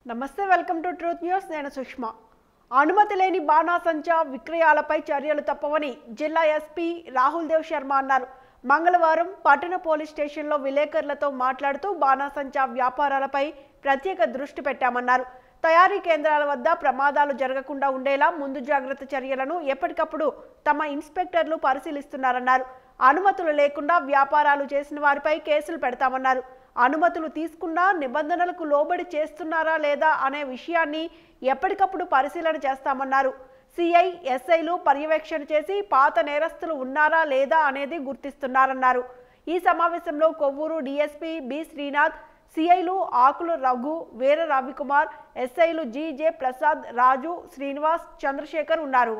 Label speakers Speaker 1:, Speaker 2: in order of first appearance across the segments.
Speaker 1: నమస్తే welcome to truth news నేను సుష్మా అనుమతి లేని బాణాసంచా విక్రయాలపై చర్యలు తప్పవని జిల్లా ఎస్పీ రాహుల్ దేవ్ శర్మ అన్నారు మంగళవారం పట్టణ పోలీస్ స్టేషన్లో విలేకరులతో మాట్లాడుతూ బాణాసంచా వ్యాపారాలపై ప్రత్యేక దృష్టి పెట్టామన్నారు తయారీ కేంద్రాల వద్ద ప్రమాదాలు జరగకుండా ఉండేలా ముందు జాగ్రత్త చర్యలను ఎప్పటికప్పుడు తమ ఇన్స్పెక్టర్లు పరిశీలిస్తున్నారన్నారు అనుమతులు లేకుండా వ్యాపారాలు చేసిన వారిపై కేసులు పెడతామన్నారు అనుమతులు తీసుకున్నా నిబంధనలకు లోబడి చేస్తున్నారా లేదా అనే విషయాన్ని ఎప్పటికప్పుడు పరిశీలన చేస్తామన్నారు సిఐ ఎస్ఐలు పర్యవేక్షణ చేసి పాత నేరస్తులు ఉన్నారా లేదా అనేది గుర్తిస్తున్నారన్నారు ఈ సమావేశంలో కొవ్వూరు డిఎస్పీ బి శ్రీనాథ్ సిఐలు ఆకుల రఘు వీర రవికుమార్ ఎస్ఐలు జీజే ప్రసాద్ రాజు శ్రీనివాస్ చంద్రశేఖర్ ఉన్నారు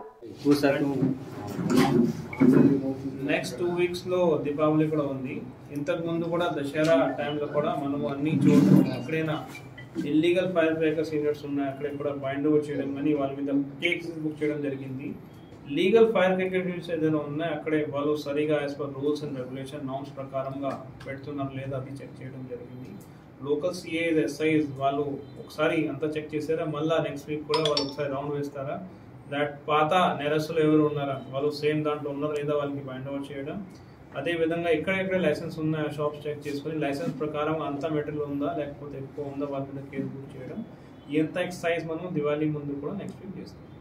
Speaker 2: నెక్స్ట్ టూ వీక్స్ లో దీపావళి కూడా ఉంది ఇంతకు ముందు కూడా దసరా టైంలో కూడా మనము అన్ని చోట్ల ఎక్కడైనా ఇల్లీగల్ ఫైర్ బ్రేకర్స్ యూనిట్స్ ఉన్నాయి అక్కడ కూడా బైండ్ ఓవర్ చేయడం కానీ వాళ్ళ మీద కేసెస్ బుక్ చేయడం జరిగింది లీగల్ ఫైర్ బ్రేకర్ యూనిట్స్ ఏదైనా ఉన్నాయి అక్కడే వాళ్ళు సరిగా as per rules and regulation norms ప్రకారంగా పెడుతున్నారు లేదా అది చెక్ చేయడం జరిగింది లోకల్ సిఏస్ ఎస్ఐస్ వాళ్ళు ఒకసారి అంతా చెక్ చేసారా మళ్ళీ నెక్స్ట్ వీక్ కూడా వాళ్ళు ఒకసారి రౌండ్ వేస్తారా దాట్ పాత నేరస్తులు ఎవరు ఉన్నారా వాళ్ళు సేమ్ దాంట్లో ఉన్నారా లేదా వాళ్ళకి బైండ్ ఓవర్ చేయడం అదే విధంగా ఎక్కడెక్కడ లైసెన్స్ ఉన్నాయో షాప్స్ చెక్ చేసుకొని లైసెన్స్ ప్రకారం అంత మెటీరియల్ ఉందా లేకపోతే ఎక్కువ ఉందా వాళ్ళ మీద కేసు బుక్ చేయడం ఎంత ఎక్సైజ్ మనం దివాళీ ముందు కూడా నెక్స్ట్ వీక్ చేస్తాం